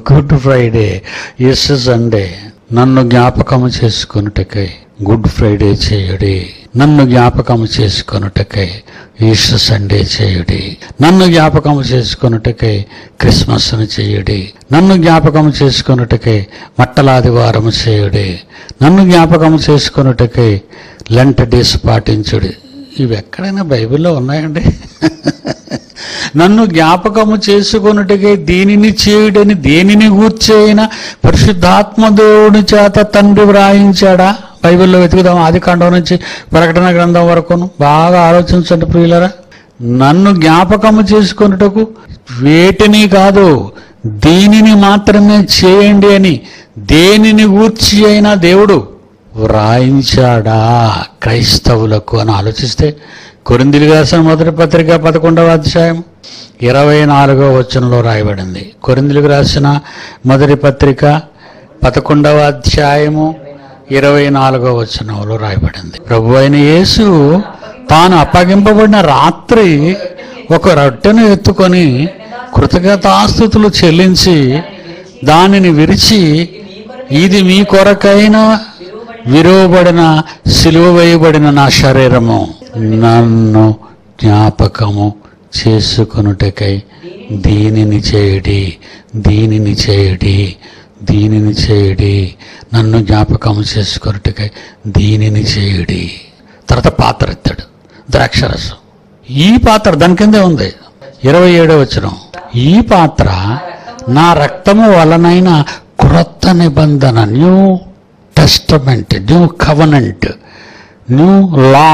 good Friday yes Sunday నన్ను జ్ఞాపకము చేసుకొనుటకై good Friday చేయుడి నన్ను జ్ఞాపకము చేసుకొనుటకై ఈస్టర్ సండే చేయుడి నన్ను జ్ఞాపకము చేసుకొనుటకై క్రిస్మస్ను చేయుడి నన్ను జ్ఞాపకము చేసుకొనుటకై మట్టలాదివారము చేయుడి నన్ను జ్ఞాపకము చేసుకొనుటకై లెంట్ డేస్ పాటించుడి ఇవి ఎక్కడైనా బైబిల్లో ఉన్నాయండి నన్ను జ్ఞాపకము చేసుకొనుటకే దీనిని చేయుడని దేనిని గూర్చైన పరిశుద్ధాత్మ దేవుని చేత తండ్రి వ్రాయించాడా బైబిల్లో వెతుకుదాం ఆది కాండం నుంచి ప్రకటన గ్రంథం వరకును బాగా ఆలోచించండి ప్రియులరా నన్ను జ్ఞాపకము చేసుకొనుటకు వేటిని కాదు దీనిని మాత్రమే చేయండి అని దేనిని గూర్చి అయినా దేవుడు వ్రాయించాడా క్రైస్తవులకు అని ఆలోచిస్తే కొరిందిలు రాసిన మొదటి పత్రిక పదకొండవ అధ్యాయం ఇరవై నాలుగవ వచనంలో రాయబడింది కొరిందులకు రాసిన మొదటి పత్రిక పదకొండవ అధ్యాయము ఇరవై నాలుగవ వచనంలో రాయబడింది ప్రభు అయిన యేసు తాను అప్పగింపబడిన రాత్రి ఒక రొట్టెను ఎత్తుకొని కృతజ్ఞతాస్థుతులు చెల్లించి దానిని విరిచి ఇది మీ కొరకైన విరువబడిన సిలువ వేయబడిన నా శరీరము నన్ను జ్ఞాపకము చేసుకొనుటకై దీనిని చేయుడి దీనిని చేయుడి దీనిని చేయుడి నన్ను జ్ఞాపకము చేసుకొనుటకై దీనిని చేయుడి తర్వాత పాత్ర ఎత్తాడు ద్రాక్షరసం ఈ పాత్ర దాని కిందే ఉంది ఇరవై ఏడో వచ్చిన ఈ పాత్ర నా రక్తము వలనైన క్రొత్త నిబంధన New Testament new covenant new law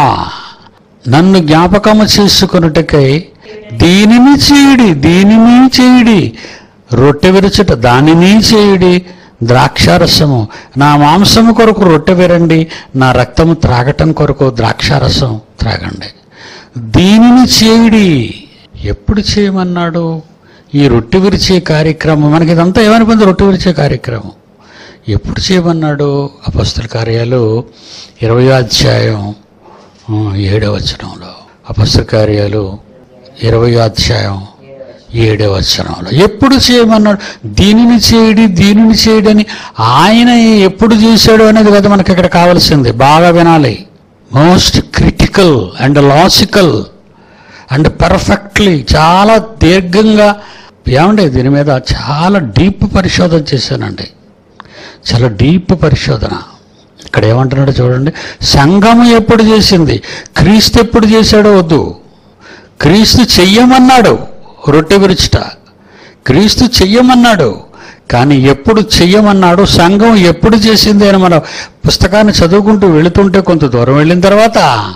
నన్ను జ్ఞాపకము చేసుకొనుటకై దీనిని చేయుడి దీనిని చేయుడి రొట్టె విరుచుట దానిని చేయుడి ద్రాక్షారసము నా మాంసము కొరకు రొట్టె విరండి నా రక్తము త్రాగటం కొరకు ద్రాక్షారసం త్రాగండి దీనిని చేయుడి ఎప్పుడు చేయమన్నాడు ఈ రొట్టె విరిచే కార్యక్రమం మనకి ఇదంతా ఏమనిపోయింది రొట్టె విరిచే కార్యక్రమం ఎప్పుడు చేయమన్నాడు అపస్తుల కార్యాలు ఇరవై అధ్యాయం ఆ, ఏడవ వచనంలో అపస్తుల కార్యాలు ఇరవై అధ్యాయం ఏడవ వచనంలో ఎప్పుడు చేయమన్నాడు దీనిని చేయడి దీనిని చేయడని ఆయన ఎప్పుడు చేశాడు అనేది కదా మనకి ఇక్కడ కావాల్సింది బాగా వినాలి most critical and logical and perfectly చాలా దీర్ఘంగా ఏమండి దీని మీద చాలా డీప్ పరిశోధన చేశానండి చాలా డీప్ పరిశోధన ఇక్కడ ఏమంటున్నాడో చూడండి సంఘము ఎప్పుడు చేసింది క్రీస్తు ఎప్పుడు చేశాడో వద్దు క్రీస్తు చెయ్యమన్నాడు రొట్టె విరుచుట క్రీస్తు చెయ్యమన్నాడు కానీ ఎప్పుడు చెయ్యమన్నాడు సంఘం ఎప్పుడు చేసింది అని మన పుస్తకాన్ని చదువుకుంటూ వెళుతుంటే కొంత దూరం వెళ్ళిన తర్వాత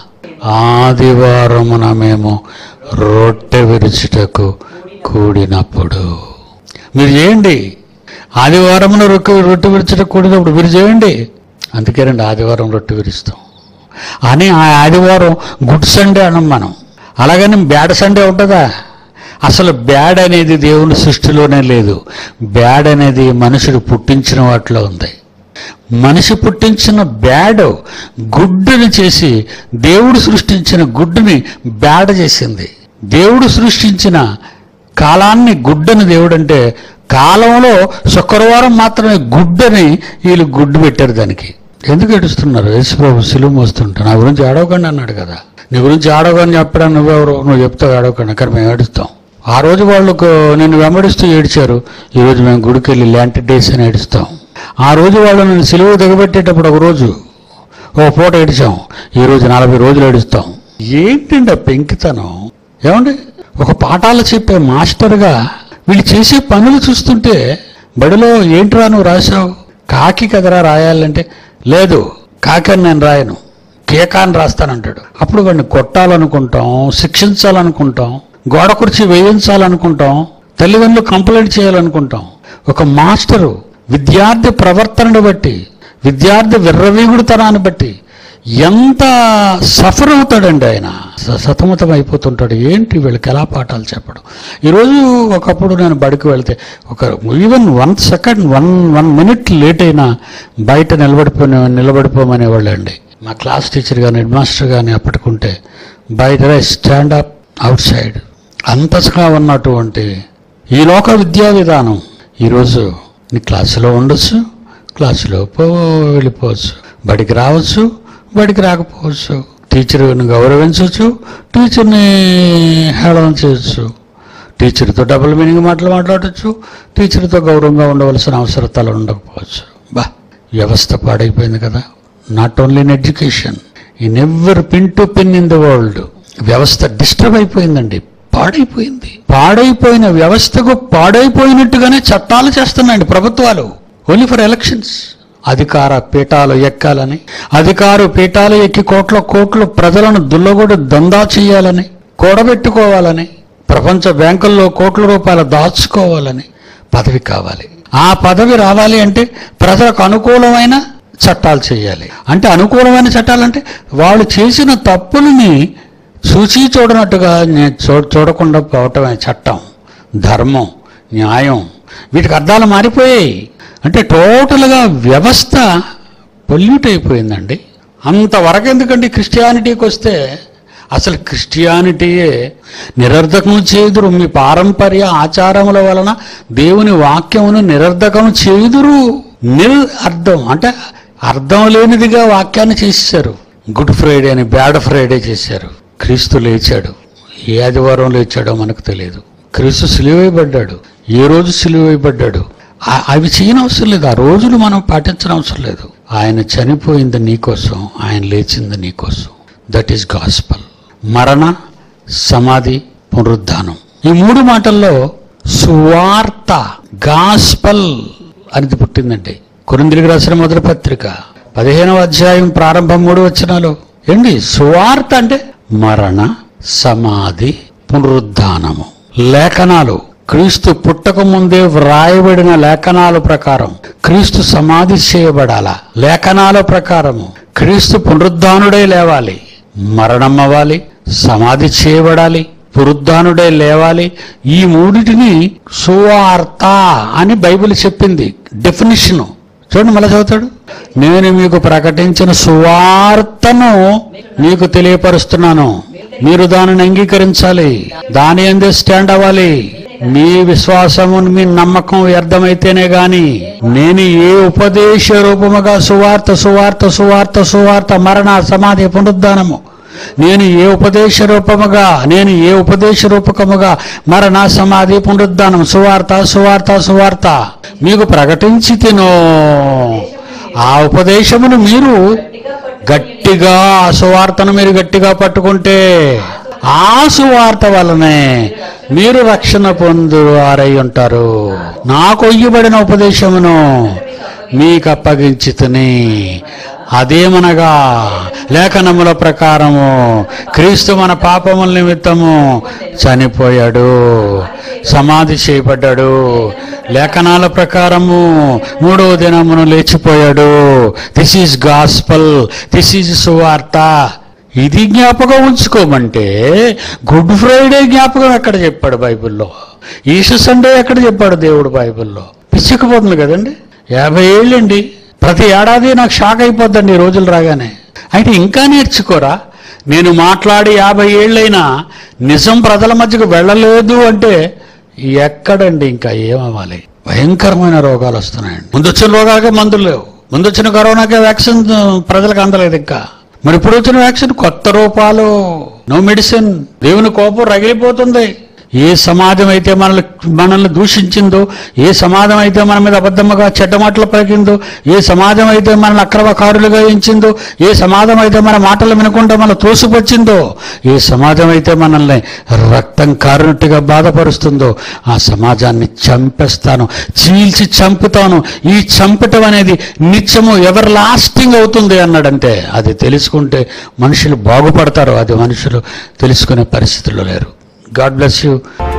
ఆదివారమున మేము రొట్టె విరుచుటకు కూడినప్పుడు మీరు చేయండి ఆదివారమున రొట్టె రొట్టె విరుచుటకు కూడినప్పుడు మీరు చేయండి అందుకేనండి ఆదివారం రొట్టె విరుస్తాం అని ఆ ఆదివారం గుడ్ సండే అనం మనం అలాగని బ్యాడ్ సండే ఉంటుందా అసలు బ్యాడ్ అనేది దేవుని సృష్టిలోనే లేదు బ్యాడ్ అనేది మనుషుడు పుట్టించిన వాటిలో ఉంది మనిషి పుట్టించిన బ్యాడ్ గుడ్డుని చేసి దేవుడు సృష్టించిన గుడ్డుని బ్యాడ్ చేసింది దేవుడు సృష్టించిన కాలాన్ని గుడ్డని దేవుడు అంటే కాలంలో శుక్రవారం మాత్రమే గుడ్డని వీళ్ళు గుడ్డు పెట్టారు దానికి ఎందుకు ఏడుస్తున్నారు యేసుప్రభు సిలువ మోస్తుంటా నా గురించి ఆడవకండి అన్నాడు కదా నీ గురించి ఆడవకని చెప్పడా నువ్వెవరు నువ్వు చెప్తావు ఆడవకండి అక్కడ మేము ఏడుస్తాం ఆ రోజు వాళ్ళకు నిన్ను వెంబడిస్తూ ఏడిచారు ఈరోజు మేము గుడికి వెళ్ళి ల్యాంటి డేస్ అని ఏడుస్తాం ఆ రోజు వాళ్ళు నన్ను సిలువ దిగబెట్టేటప్పుడు ఒక రోజు ఓ పూట ఏడిచాం ఈ రోజు నలభై రోజులు ఏడుస్తాం ఏంటండి ఆ పెంకితనం ఏమండి ఒక పాఠాలు చెప్పే మాస్టర్గా వీళ్ళు చేసే పనులు చూస్తుంటే బడిలో ఏంట్రా నువ్వు రాశావు కాకి కదరా రాయాలంటే లేదు కాకి అని నేను రాయను కేకాని రాస్తానంటాడు అప్పుడు వాడిని కొట్టాలనుకుంటాం శిక్షించాలనుకుంటాం గోడ కుర్చీ వేయించాలనుకుంటాం తల్లిదండ్రులు కంప్లైంట్ చేయాలనుకుంటాం ఒక మాస్టరు విద్యార్థి ప్రవర్తనను బట్టి విద్యార్థి విర్రవీగుడుతనాన్ని బట్టి ఎంత సఫర్ అవుతాడండి ఆయన స- సతమతం అయిపోతుంటాడు ఏంటి వీళ్ళకి ఎలా పాఠాలు చెప్పడం ఈరోజు ఒకప్పుడు నేను బడికి వెళ్తే ఒక even one second one one minute late అయినా బయట నిలబడిపోయి నిలబడిపోమనేవాళ్ళు అండి మా క్లాస్ టీచర్ కానీ హెడ్ మాస్టర్ కానీ అప్పటికుంటే బయట స్టాండ్ అప్ అవుట్ సైడ్ అంతగా ఉన్నటువంటి ఈ లోక విద్యా విధానం ఈరోజు నీ క్లాసులో ఉండొచ్చు క్లాసులో పో వెళ్ళిపోవచ్చు బడికి రావచ్చు బడికి రాకపోవచ్చు టీచర్ని గౌరవించవచ్చు టీచర్ని హేళన చేయొచ్చు టీచర్తో డబుల్ మీనింగ్ మాటలు మాట్లాడచ్చు టీచర్తో గౌరవంగా ఉండవలసిన అవసరతలు ఉండకపోవచ్చు బా వ్యవస్థ పాడైపోయింది కదా not only in education in every pin to pin in the world వ్యవస్థ డిస్టర్బ్ అయిపోయిందండి పాడైపోయింది పాడైపోయిన వ్యవస్థకు పాడైపోయినట్టుగానే చట్టాలు చేస్తున్నాయండి ప్రభుత్వాలు ఓన్లీ ఫర్ ఎలక్షన్స్ అధికార పీఠాలు ఎక్కాలని అధికార పీఠాలు ఎక్కి కోట్ల కోట్లు ప్రజలను దుల్లగొడి దందా చేయాలని కూడబెట్టుకోవాలని ప్రపంచ బ్యాంకుల్లో కోట్ల రూపాయలు దాచుకోవాలని పదవి కావాలి ఆ పదవి రావాలి అంటే ప్రజలకు అనుకూలమైన చట్టాలు చేయాలి అంటే అనుకూలమైన చట్టాలంటే వాళ్ళు చేసిన తప్పులని చూచి చూడనట్టుగా నే- చూ చూడకుండా పోవటమే చట్టం ధర్మం న్యాయం వీటికి అర్థాలు మారిపోయాయి అంటే టోటల్గా వ్యవస్థ పొల్యూట్ అయిపోయిందండి అంతవరకు ఎందుకండి క్రిస్టియానిటీకి వస్తే అసలు క్రిస్టియానిటీయే నిరర్ధకం చేదురు మీ పారంపర్య ఆచారముల వలన దేవుని వాక్యమును నిరర్ధకం చేదురు నిర్ అర్థం అంటే అర్థం లేనిదిగా వాక్యాన్ని చేసేసారు గుడ్ ఫ్రైడే అని బ్యాడ్ ఫ్రైడే చేశారు క్రీస్తు లేచాడు ఏ ఆదివారం లేచాడో మనకు తెలియదు క్రీస్తు సిలువైపడ్డాడు ఏ రోజు సిలువైపడ్డాడు ఆ- అవి చేయని అవసరం లేదు ఆ రోజులు మనం పాటించిన అవసరం లేదు ఆయన చనిపోయింది నీకోసం ఆయన లేచింది నీకోసం దట్ ఈస్ గాస్పల్ మరణ సమాధి పునరుద్ధానం ఈ మూడు మాటల్లో సువార్త గాస్పల్ అనేది పుట్టిందండి కొరింద్రికి రాసిన మొదటి పత్రిక పదిహేనవ అధ్యాయం ప్రారంభం మూడు వచనాలు ఏంటి సువార్త అంటే మరణ సమాధి పునరుద్ధానము లేఖనాలు క్రీస్తు పుట్టక ముందే వ్రాయబడిన లేఖనాల ప్రకారం క్రీస్తు సమాధి చేయబడాల లేఖనాల ప్రకారము క్రీస్తు పునరుద్ధానుడై లేవాలి మరణం అవ్వాలి సమాధి చేయబడాలి పునరుద్ధానుడై లేవాలి ఈ మూడిటిని సువార్త అని బైబిల్ చెప్పింది డెఫినిషను చూడండి మళ్ళీ చదువుతాడు నేను మీకు ప్రకటించిన సువార్తను మీకు తెలియపరుస్తున్నాను మీరు దానిని అంగీకరించాలి దాని అందే స్టాండ్ అవ్వాలి మీ విశ్వాసము మీ నమ్మకం వ్యర్థమైతేనే గాని నేను ఏ ఉపదేశ రూపముగా సువార్త సువార్త సువార్త సువార్త మరణ సమాధి పునరుద్ధానము నేను ఏ ఉపదేశ రూపముగా నేను ఏ ఉపదేశ రూపకముగా మరణ సమాధి పునరుద్ధానం సువార్త సువార్త సువార్త మీకు ప్రకటించి తినో ఆ ఉపదేశమును మీరు గట్టిగా ఆ సువార్తను మీరు గట్టిగా పట్టుకుంటే ఆ సువార్త వలనే మీరు రక్షణ పొందు వారై ఉంటారు నాకు ఇయ్యబడిన ఉపదేశమును మీకు అప్పగించి అదేమనగా లేఖనముల ప్రకారము క్రీస్తు మన పాపముల నిమిత్తము చనిపోయాడు సమాధి చేయబడ్డాడు లేఖనాల ప్రకారము మూడవ దినమును లేచిపోయాడు this is gospel this is సువార్త ఇది జ్ఞాపకం ఉంచుకోమంటే గుడ్ ఫ్రైడే జ్ఞాపకం ఎక్కడ చెప్పాడు బైబిల్లో ఈసు సండే ఎక్కడ చెప్పాడు దేవుడు బైబిల్లో పిచ్చకపోతుంది కదండి యాభై ఏళ్ళండి ప్రతి ఏడాది నాకు షాక్ అయిపోద్దండి ఈ రోజులు రాగానే అయితే ఇంకా నేర్చుకోరా నేను మాట్లాడి యాభై ఏళ్ళైనా నిజం ప్రజల మధ్యకు వెళ్ళలేదు అంటే ఎక్కడండి ఇంకా ఏమవ్వాలి భయంకరమైన రోగాలు వస్తున్నాయండి ముందు వచ్చిన రోగాలకే మందులు లేవు ముందు వచ్చిన కరోనాకే వ్యాక్సిన్ ప్రజలకు అందలేదు ఇంకా మరి ఇప్పుడు వచ్చిన వ్యాక్సిన్ కొత్త రూపాలు నో మెడిసిన్ దేవుని కోపం రగిలిపోతుంది ఏ సమాజం అయితే మనల్ని మనల్ని దూషించిందో ఏ సమాజం అయితే మన మీద అబద్ధముగా చెడ్డ మాటలు పలికిందో ఏ సమాజం అయితే మనల్ని అక్రమకారులుగా ఎంచిందో ఏ సమాజం అయితే మన మాటలు వినకుండా మన తోసుకొచ్చిందో ఏ సమాజం అయితే మనల్ని రక్తం కారినట్టుగా బాధపరుస్తుందో ఆ సమాజాన్ని చంపేస్తాను చీల్చి చంపుతాను ఈ చంపటం అనేది నిత్యము ఎవర్ లాస్టింగ్ అవుతుంది అన్నాడంటే అది తెలుసుకుంటే మనుషులు బాగుపడతారు అది మనుషులు తెలుసుకునే పరిస్థితుల్లో లేరు గాడ్ బ్లెస్ యూ